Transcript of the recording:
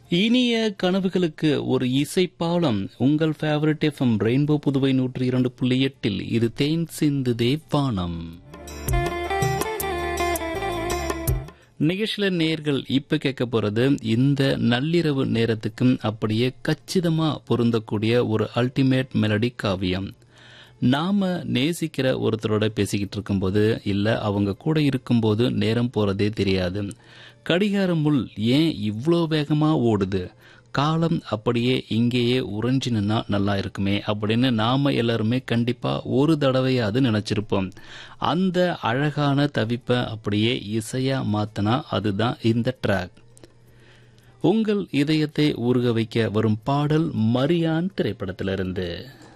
இனிய கனவுகளுக்கு ஒரு இசைப்பாலம் உங்கள் ஃபேவரட் எஃப்எம் ரெயின்போ புதுவை நூற்றி இரண்டு புள்ளி எட்டில் இது தேன் சிந்து தேவானம் நிகழ்ச்சியில நேர்கள் இப்ப கேட்க போறது இந்த நள்ளிரவு நேரத்துக்கும் அப்படியே கச்சிதமா பொருந்தக்கூடிய ஒரு அல்டிமேட் மெலடி காவியம் நாம நேசிக்கிற ஒருத்தரோட பேசிக்கிட்டு இருக்கும்போது இல்ல அவங்க கூட இருக்கும்போது நேரம் போறதே தெரியாது கடிகார முள் ஏன் இவ்வளோ வேகமா ஓடுது காலம் அப்படியே இங்கேயே உறைஞ்சி நின்னா நல்லா இருக்குமே அப்படின்னு நாம எல்லாருமே கண்டிப்பா ஒரு தடவையாவது நினைச்சிருப்போம் அந்த அழகான தவிப்பை அப்படியே இசையா மாத்தினா அதுதான் இந்த ட்ராக் உங்கள் இதயத்தை உருக வைக்க வரும் பாடல் மரியான் திரைப்படத்திலிருந்து